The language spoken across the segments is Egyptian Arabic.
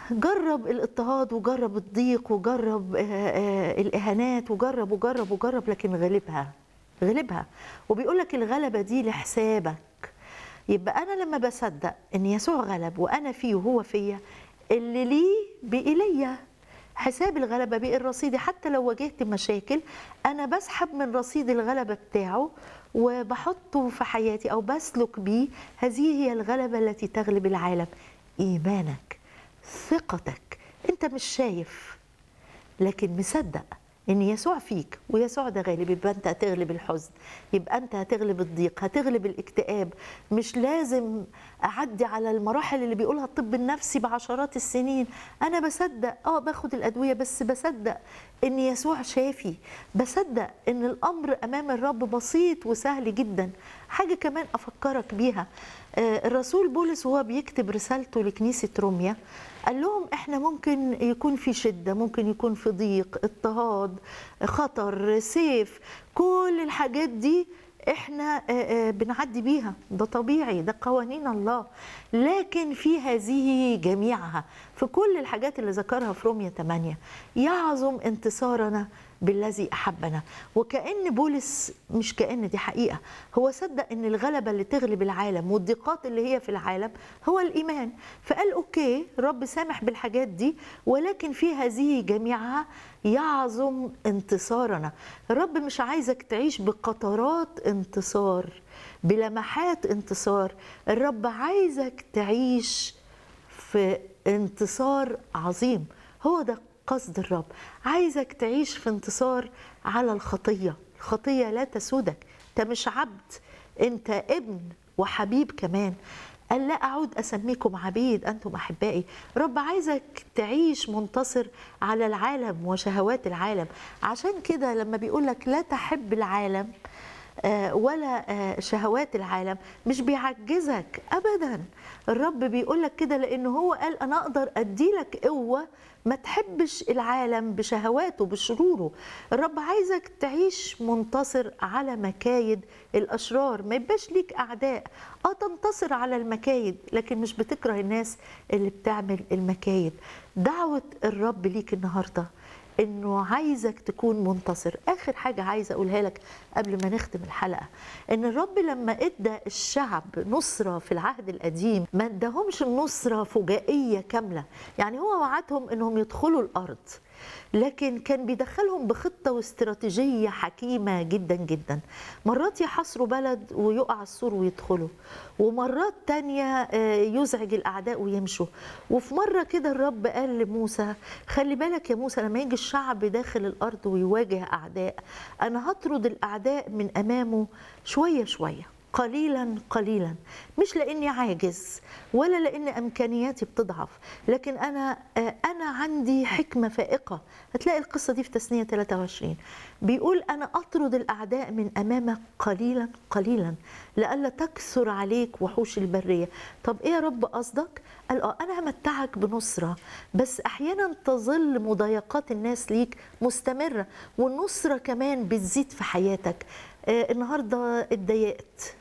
جرب الاضطهاد وجرب الضيق وجرب آه، آه، الاهانات وجرب وجرب وجرب لكن غلبها غلبها وبيقول لك الغلبه دي لحسابك يبقى انا لما بصدق ان يسوع غلب وانا فيه وهو فيا اللي ليه بإليا حساب الغلبه بقي رصيدي حتى لو واجهت مشاكل انا بسحب من رصيد الغلبه بتاعه وبحطه في حياتي او بسلك بيه هذه هي الغلبه التي تغلب العالم ايمانك ثقتك انت مش شايف لكن مصدق ان يسوع فيك ويسوع ده غالب يبقى انت هتغلب الحزن يبقى انت هتغلب الضيق هتغلب الاكتئاب مش لازم اعدي على المراحل اللي بيقولها الطب النفسي بعشرات السنين انا بصدق اه باخد الادويه بس بصدق ان يسوع شافي بصدق ان الامر امام الرب بسيط وسهل جدا حاجه كمان افكرك بيها آه، الرسول بولس وهو بيكتب رسالته لكنيسه روميا قال لهم احنا ممكن يكون في شده ممكن يكون في ضيق اضطهاد خطر سيف كل الحاجات دي احنا آه، آه، بنعدي بيها ده طبيعي ده قوانين الله لكن في هذه جميعها في كل الحاجات اللي ذكرها في روميا 8 يعظم انتصارنا بالذي احبنا وكان بولس مش كان دي حقيقه هو صدق ان الغلبه اللي تغلب العالم والضيقات اللي هي في العالم هو الايمان فقال اوكي رب سامح بالحاجات دي ولكن في هذه جميعها يعظم انتصارنا الرب مش عايزك تعيش بقطرات انتصار بلمحات انتصار الرب عايزك تعيش في انتصار عظيم هو ده قصد الرب عايزك تعيش في انتصار على الخطية الخطية لا تسودك انت مش عبد انت ابن وحبيب كمان قال لا أعود أسميكم عبيد أنتم أحبائي رب عايزك تعيش منتصر على العالم وشهوات العالم عشان كده لما بيقولك لا تحب العالم آه، ولا آه، شهوات العالم مش بيعجزك ابدا الرب بيقول لك كده لان هو قال انا اقدر اديلك قوه ما تحبش العالم بشهواته بشروره الرب عايزك تعيش منتصر على مكايد الاشرار ما يبقاش ليك اعداء اه تنتصر على المكايد لكن مش بتكره الناس اللي بتعمل المكايد دعوه الرب ليك النهارده انه عايزك تكون منتصر اخر حاجه عايزه اقولها لك قبل ما نختم الحلقه ان الرب لما ادى الشعب نصره في العهد القديم ما اداهمش النصره فجائيه كامله يعني هو وعدهم انهم يدخلوا الارض لكن كان بيدخلهم بخطة واستراتيجية حكيمة جدا جدا مرات يحاصروا بلد ويقع السور ويدخلوا ومرات تانية آه، يزعج الأعداء ويمشوا وفي مرة كده الرب قال لموسى خلي بالك يا موسى لما يجي الشعب داخل الأرض ويواجه أعداء أنا هطرد الأعداء من أمامه شوية شوية قليلا قليلا مش لاني عاجز ولا لان امكانياتي بتضعف لكن انا آه، انا عندي حكمه فائقه هتلاقي القصه دي في تثنيه 23 بيقول انا اطرد الاعداء من امامك قليلا قليلا لئلا تكثر عليك وحوش البريه طب ايه يا رب قصدك قال اه انا همتعك بنصره بس احيانا تظل مضايقات الناس ليك مستمره والنصره كمان بتزيد في حياتك آه النهارده اتضايقت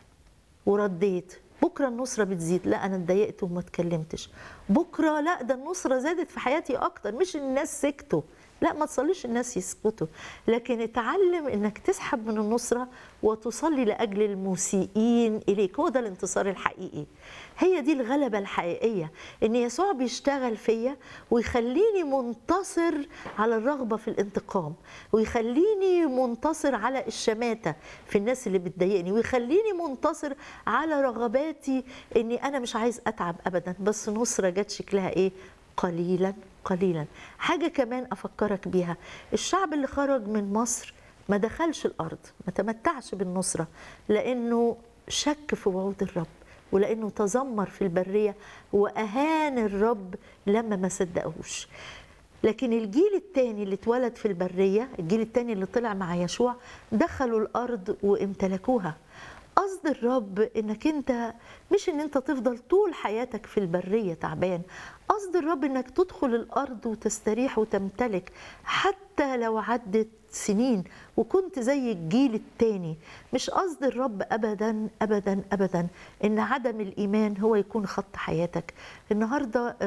ورديت بكره النصره بتزيد لا انا اتضايقت وما اتكلمتش بكره لا ده النصره زادت في حياتي اكتر مش الناس سكتوا لا ما تصليش الناس يسكتوا لكن اتعلم انك تسحب من النصره وتصلي لاجل المسيئين اليك هو ده الانتصار الحقيقي هي دي الغلبه الحقيقيه ان يسوع بيشتغل فيا ويخليني منتصر على الرغبه في الانتقام ويخليني منتصر على الشماته في الناس اللي بتضايقني ويخليني منتصر على رغباتي اني انا مش عايز اتعب ابدا بس نصره جت شكلها ايه قليلا قليلا حاجة كمان أفكرك بيها الشعب اللي خرج من مصر ما دخلش الأرض ما تمتعش بالنصرة لأنه شك في وعود الرب ولأنه تذمر في البرية وأهان الرب لما ما صدقهوش لكن الجيل الثاني اللي اتولد في البرية الجيل الثاني اللي طلع مع يشوع دخلوا الأرض وامتلكوها قصد الرب انك انت مش ان انت تفضل طول حياتك في البريه تعبان قصد الرب انك تدخل الارض وتستريح وتمتلك حتى لو عدت سنين وكنت زي الجيل التاني مش قصد الرب ابدا ابدا ابدا ان عدم الايمان هو يكون خط حياتك النهارده